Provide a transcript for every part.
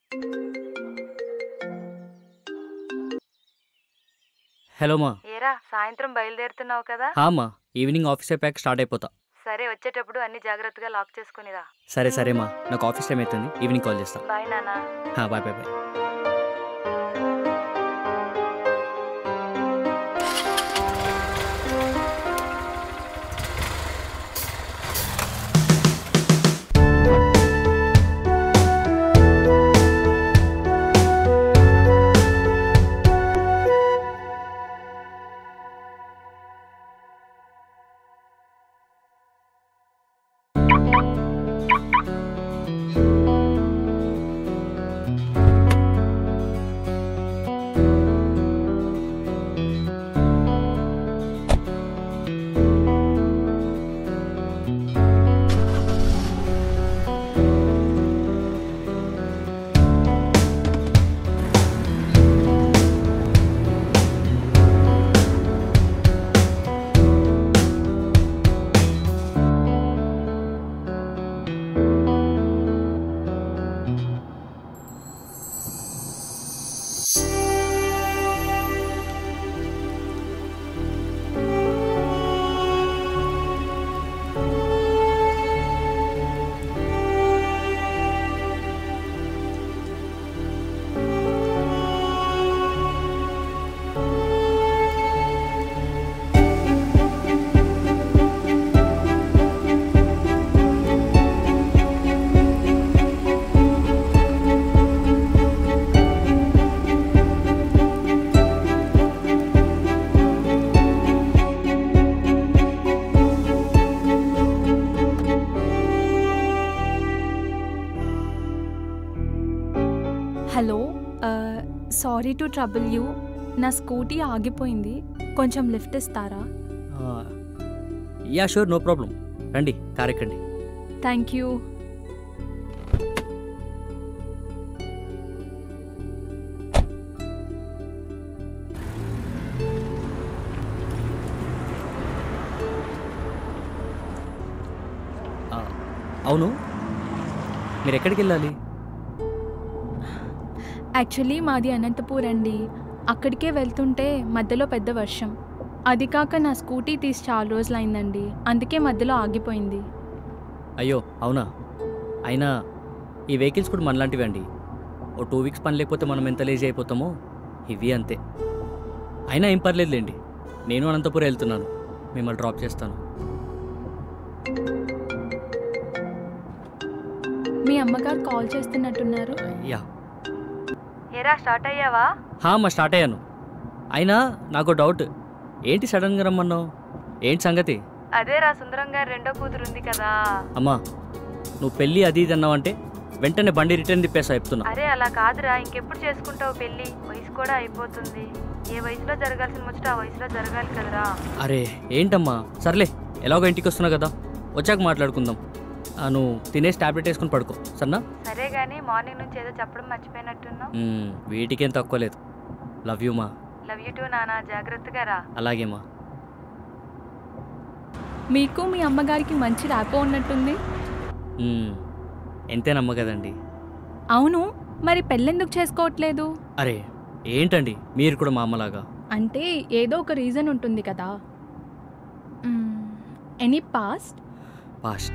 Hello మా ఏరా సాయంత్రం బయలుదేరుతున్నావు కదా హా అమ్మా ఈవినింగ్ ఆఫీస్ అయిపోయాక స్టార్ట్ అయిపోతా సరే వచ్చేటప్పుడు అన్ని జాగ్రత్తగా లాక్ చేసుకునిరా సరే సరే మా నాకు ఆఫీస్ టైం అవుతుంది ఈవినింగ్ కాల్ చేస్తా బాయ్ నానా హా, bye bye bye hello sorry to trouble you నా స్కూటీ ఆగిపోయింది కొంచెం లిఫ్ట్ ఇస్తారా యా షూర్ నో ప్రాబ్లం రండి కార్ ఎక్కండి థ్యాంక్ యూ ఆ, అవును మీరు ఎక్కడికి వెళ్ళాలి యాక్చువల్లీ మాది అనంతపూర్ అండి అక్కడికే వెళ్తుంటే మధ్యలో పెద్ద వర్షం అది కాక నా స్కూటీ తీసి చాలా రోజులైందండి అందుకే మధ్యలో ఆగిపోయింది అయ్యో అవునా అయినా ఈ వెహికల్స్ కూడా మనలాంటివి అండి ఓ టూ వీక్స్ పని లేకపోతే మనం ఎంత లేజీ అయిపోతామో ఇవి అంతే అయినా ఏం పర్లేదులేండి నేను అనంతపురం వెళ్తున్నాను మిమ్మల్ని డ్రాప్ చేస్తాను మీ అమ్మగారు కాల్ చేస్తున్నట్టున్నారు యా ఏరా స్టార్ట్ అయ్యావా హా అమ్మ స్టార్ట్ అయ్యాను అయినా నాకు డౌట్ ఏంటి సడన్గా రమ్మన్నావు ఏంటి సంగతి అదేరా సుందరం గారి రెండో కూతురు ఉంది కదా అమ్మా నువ్వు పెళ్ళి అది ఇది అన్నావంటే వెంటనే బండి రిటర్న్ తిప్పేసా చెప్తున్నా అరే అలా కాదురా ఇంకెప్పుడు చేసుకుంటావు పెళ్లి వయసు కూడా అయిపోతుంది ఏ వయసులో జరగాల్సిన ముచ్చట ఆ వయసులో జరగాలి కదరా అరే ఏంటమ్మా సర్లే ఎలాగో ఇంటికి వస్తున్నా కదా వచ్చాక మాట్లాడుకుందాం ఆ, నువ్వు తినేసి టాబ్లెట్ వేసుకుని పడుకో సరేనా సరే గానీ మార్నింగ్ నుంచి ఏదో చెప్పడం మర్చిపోయినట్టున్నావు మ్మ్, వీటికేం తక్కువ లేదు లవ్ యూ మా లవ్ యూ టూ నానా జాగ్రత్తగా రా అలాగే మా మీకు మీ అమ్మగారికి మంచి ర్యాపో ఉన్నట్టుంది మ్మ్, ఎంతేనమ్మ కదండి అవును మరి పెళ్ళెందుకు చేసుకోవట్లేదు అరే ఏంటండి మీరు కూడా మా అమ్మలాగా అంటే ఏదో ఒక రీజన్ ఉంటుంది కదా ఎనీ పాస్ట్ పాస్ట్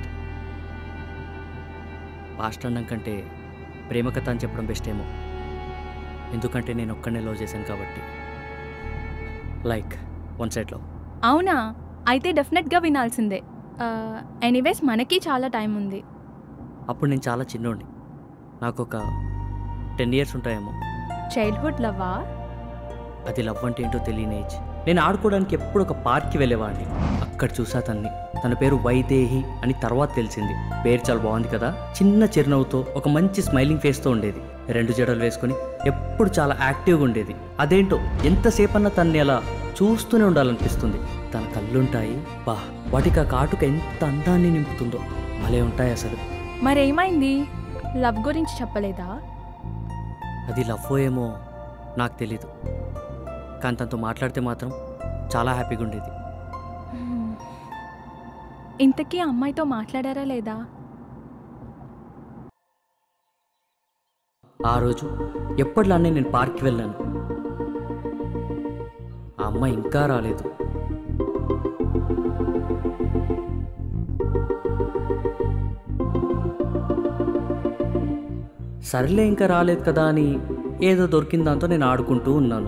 పాస్ట్ అనడం కంటే ప్రేమ కథ అని చెప్పడం బెస్ట్ ఏమో ఎందుకంటే నేను ఒక్కడనే లవ్ చేశాను కాబట్టి లైక్ వన్ సైడ్లో అవునా అయితే డెఫినెట్గా వినాల్సిందే ఎనీవేస్ మనకి చాలా టైం ఉంది అప్పుడు నేను చాలా చిన్నోడిని నాకు ఒక టెన్ ఇయర్స్ ఉంటాయేమో చైల్డ్హుడ్ లవ్వా అది లవ్ అంటే ఏంటో తెలియని ఏజ్ నేను ఆడుకోవడానికి ఎప్పుడు ఒక పార్క్కి వెళ్ళేవాడిని అక్కడ చూసా తన్ని తన పేరు వైదేహి అని తర్వాత తెలిసింది పేరు చాలా బాగుంది కదా చిన్న చిరునవ్వుతో ఒక మంచి స్మైలింగ్ ఫేస్తో ఉండేది రెండు జడలు వేసుకొని ఎప్పుడు చాలా యాక్టివ్గా ఉండేది అదేంటో ఎంతసేపన్నా తన్ని అలా చూస్తూనే ఉండాలనిపిస్తుంది తన కళ్ళుంటాయి బా వాటికి ఆ కాటుక ఎంత అందాన్ని నింపుతుందో భలే ఉంటాయి అసలు మరేమైంది లవ్ గురించి చెప్పలేదా అది లవ్ ఏమో నాకు తెలీదు కానీ తనతో మాట్లాడితే మాత్రం చాలా హ్యాపీగా ఉండేది హ్మ్. ఇంతకీ ఆ అమ్మాయితో మాట్లాడారా లేదా ఆ రోజు ఎప్పటిలానే నేను పార్క్కి వెళ్ళాను ఆ అమ్మాయి ఇంకా రాలేదు సర్లే ఇంకా రాలేదు కదా అని ఏదో దొరికిన దాంతో నేను ఆడుకుంటూ ఉన్నాను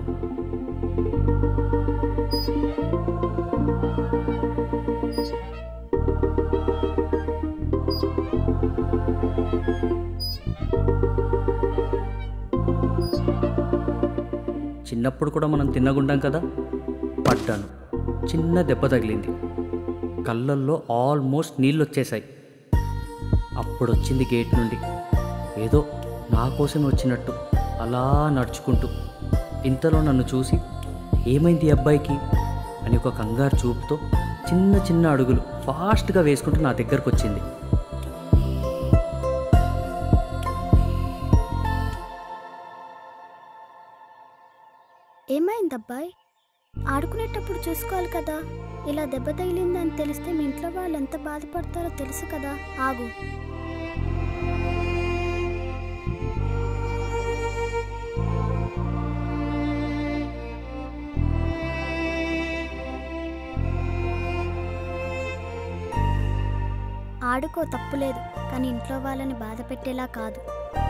చిన్నప్పుడు కూడా మనం తిన్నగుంటాం కదా పడ్డాను చిన్న దెబ్బ తగిలింది కళ్ళల్లో ఆల్మోస్ట్ నీళ్ళు వచ్చేసాయి అప్పుడు వచ్చింది గేట్ నుండి ఏదో నా కోసం వచ్చినట్టు అలా నడుచుకుంటూ ఇంతలో నన్ను చూసి ఏమైంది ఈ అబ్బాయికి అని ఒక కంగారు చూపుతో చిన్న చిన్న అడుగులు ఫాస్ట్గా వేసుకుంటూ నా దగ్గరకు వచ్చింది ఏమైంది అబ్బాయి ఆడుకునేటప్పుడు చూసుకోవాలి కదా ఇలా దెబ్బ తగిలిందని తెలిస్తే మీ ఇంట్లో వాళ్ళు ఎంత బాధపడతారో తెలుసు కదా ఆగు ఆడుకో తప్పులేదు కానీ ఇంట్లో వాళ్ళని బాధ పెట్టేలా కాదు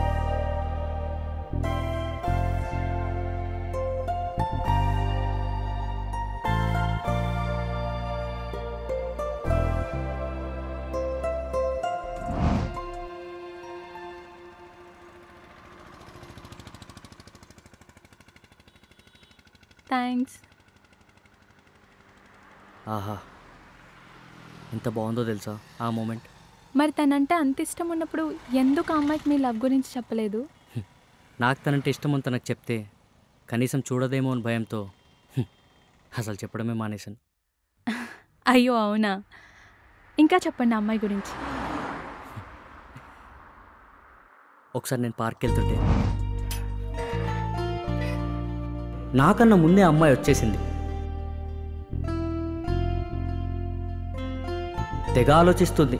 థ్యాంక్స్ ఆహా ఎంత బాగుందో తెలుసా ఆ మూమెంట్ మరి తనంటే అంత ఇష్టం ఉన్నప్పుడు ఎందుకు ఆ అమ్మాయికి మీ లవ్ గురించి చెప్పలేదు నాకు తనంటే ఇష్టం అని తనకు చెప్తే కనీసం చూడదేమో అని భయంతో హ్మ్, అసలు చెప్పడమే మానేశాను అయ్యో అవునా ఇంకా చెప్పండి ఆ అమ్మాయి గురించి ఒకసారి నేను పార్క్ వెళ్తుంటే నాకన్నా ముందే అమ్మాయి వచ్చేసింది తెగ ఆలోచిస్తుంది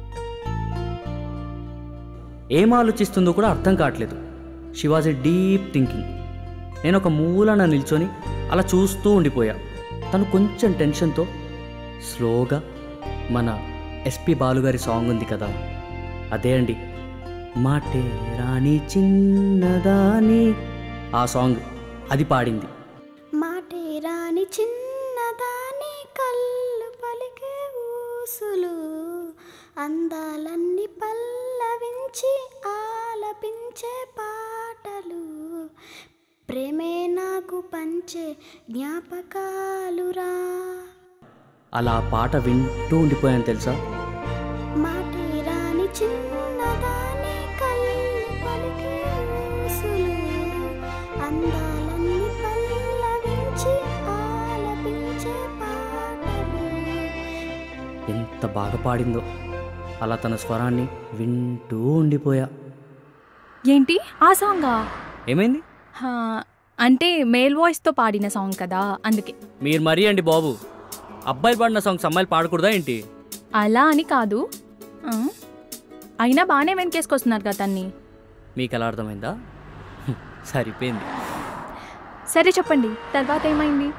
ఏం ఆలోచిస్తుందో కూడా అర్థం కావట్లేదు she was a deep thinking నేను ఒక మూలన నిల్చొని అలా చూస్తూ ఉండిపోయా తను కొంచెం టెన్షన్తో స్లోగా మన ఎస్పి బాలుగారి సాంగ్ ఉంది కదా అదే అండి మాటే రాణి చిన్నదాని ఆ సాంగ్ అది పాడింది మాటే రాని చిన్నదాని కళ్ళు పలికే ఊసులు అందాలన్నీ పల్లవించి ఆలపించే పాటలు ప్రేమే నాకు పంచే జ్ఞాపకాలురా అలా ఆ పాట వింటూ ఉండిపోయాను తెలుసా మాటే రాని చిన్నదాని కళ్ళు పలికే ఊసులు అందాలన్నీ పల్లవించి ఆలపించే పాటలు ఎంత బాగా పాడిందో అలా తన స్వరాన్ని వింటూ ఉండిపోయా ఏంటి ఆ సాంగా ఏమైంది హా, అంటే మేల్ వాయిస్తో పాడిన సాంగ్ కదా అందుకే మీరు మరీ అండి బాబు అబ్బాయిలు పాడిన సాంగ్స్ అమ్మాయిలు పాడకూడదా ఏంటి అలా అని కాదు ఆ, అయినా బాగానే వెనకేసుకొస్తున్నారు కదా తన్ని మీకు ఎలా అర్థమైందా హ్మ్, సరిపోయింది సరే చెప్పండి తర్వాత ఏమైంది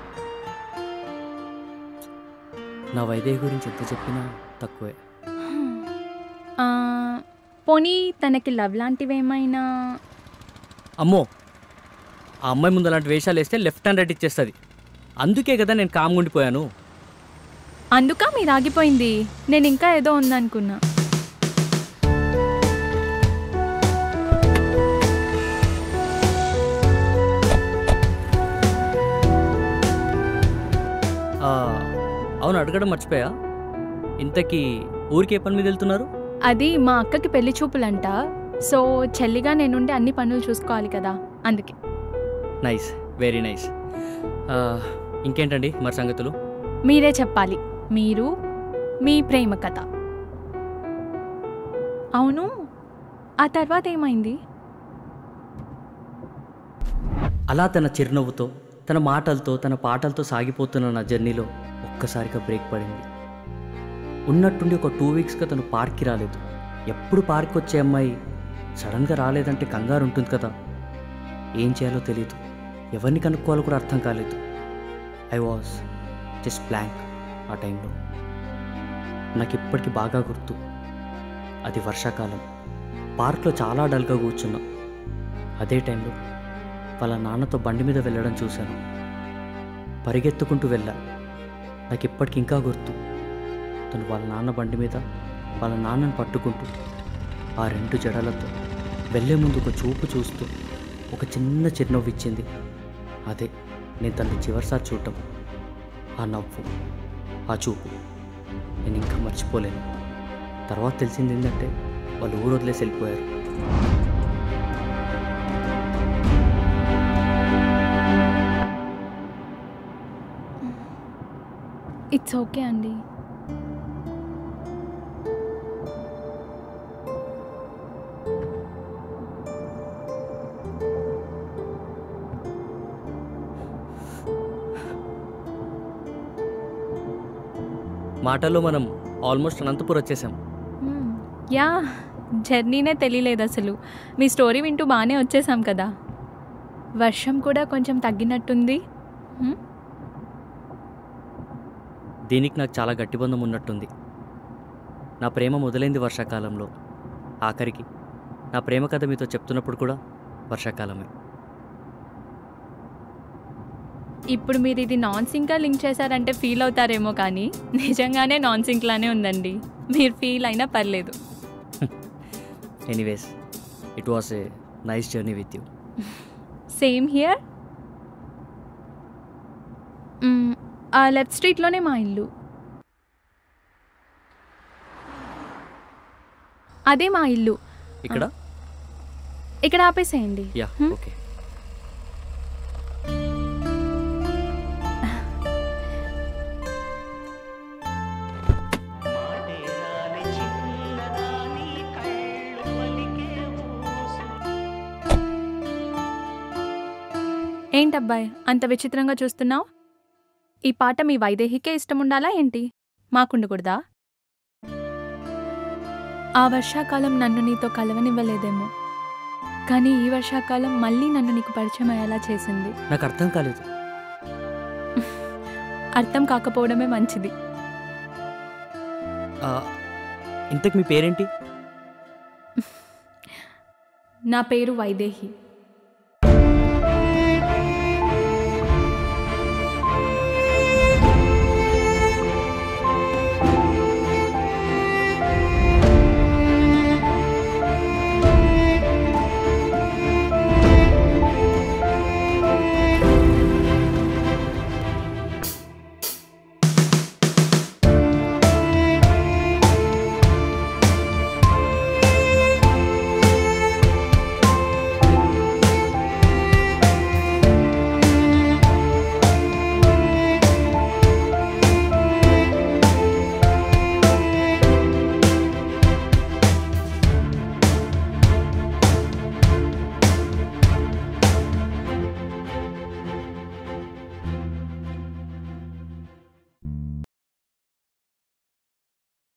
నా వైదేహి గురించి ఎంత చెప్పినా తక్కువే ఆ, పోనీ తనకి లవ్ లాంటివి ఏమైనా అమ్మో ఆ అమ్మాయి ముందు అలాంటి వేషాలు వేస్తే లెఫ్ట్ హ్యాండ్ రైట్ ఇచ్చేస్తుంది అందుకే కదా నేను కామ్గా ఉండిపోయాను అందుక మీరు ఆగిపోయింది నేను ఇంకా ఏదో ఉందనుకున్నా ఆ, అవును అడగడం మర్చిపోయా ఇంతకీ ఊరికి ఏ పని మీద వెళ్తున్నారు అది మా అక్కకి పెళ్లి చూపులంట సో చెల్లిగా నేనుండి అన్ని పనులు చూసుకోవాలి కదా అందుకే నైస్ వెరీ నైస్ ఇంకేంటండి మరి సంగతులు మీరే చెప్పాలి మీరు మీ ప్రేమ కథ అవును ఆ తర్వాత ఏమైంది అలా తన చిరునవ్వుతో తన మాటలతో తన పాటలతో సాగిపోతున్న నా జర్నీలో ఒక్కసారిగా బ్రేక్ పడింది ఉన్నట్టుండి ఒక టూ వీక్స్గా తను పార్క్కి రాలేదు ఎప్పుడు పార్క్ వచ్చే అమ్మాయి సడన్గా రాలేదంటే కంగారు ఉంటుంది కదా ఏం చేయాలో తెలియదు ఎవరిని కనుక్కోవాలో కూడా అర్థం కాలేదు ఐ వాజ్ జస్ట్ బ్లాంక్ ఆ టైంలో నాకు ఇప్పటికీ బాగా గుర్తు అది వర్షాకాలం పార్క్లో చాలా డల్గా కూర్చున్నా అదే టైంలో వాళ్ళ నాన్నతో బండి మీద వెళ్ళడం చూశాను పరిగెత్తుకుంటూ వెళ్ళా నాకు ఇప్పటికి ఇంకా గుర్తు తను వాళ్ళ నాన్న బండి మీద వాళ్ళ నాన్నని పట్టుకుంటూ ఆ రెండు జడలతో వెళ్ళే ముందు ఒక చూపు చూస్తూ ఒక చిన్న చిరునవ్వు ఇచ్చింది అదే నేను తనని చివరిసారి చూడటం ఆ నవ్వు ఆ చూపు నేను ఇంకా మర్చిపోలేను తర్వాత తెలిసింది ఏంటంటే వాళ్ళు ఊరు వదిలేసి వెళ్ళిపోయారు ఇట్స్ ఓకే అండి మాటల్లో మనం ఆల్మోస్ట్ అనంతపూర్ వచ్చేసాం మ్మ్. యా జర్నీనే తెలియలేదు అసలు మీ స్టోరీ వింటూ బాగానే వచ్చేసాం కదా వర్షం కూడా కొంచెం తగ్గినట్టుంది మ్మ్. దీనికి నాకు చాలా గట్టి బంధం ఉన్నట్టుంది నా ప్రేమ మొదలైంది వర్షాకాలంలో ఆఖరికి నా ప్రేమ కథ మీతో చెప్తున్నప్పుడు కూడా వర్షాకాలమే ఇప్పుడు మీరు ఇది నాన్ సింక్గా లింక్ చేశారంటే ఫీల్ అవుతారేమో కానీ నిజంగానే నాన్ సింక్ లానే ఉందండి మీరు ఫీల్ అయినా పర్లేదు anyways it was a nice journey with you same here ఆ లెఫ్ట్ స్ట్రీట్లోనే మా ఇల్లు అదే మా ఇల్లు ఇక్కడ ఇక్కడ ఆపేసేయండి యా Hmm? ఓకే ఏంటబ్బాయ్ అంత విచిత్రంగా చూస్తున్నావు ఈ పాట మీ వైదేహికే ఇష్టం ఉండాలా ఏంటి మాకుండకూడదా ఆ వర్షాకాలం నన్ను నీతో కలవనివ్వలేదేమో కానీ ఈ వర్షాకాలం మళ్ళీ నన్ను నీకు పరిచయం అయ్యేలా చేసింది నాకు అర్థం కాలేదు అర్థం కాకపోవడమే మంచిది ఆ, ఇంతకు మీ పేరేంటి నా పేరు వైదేహి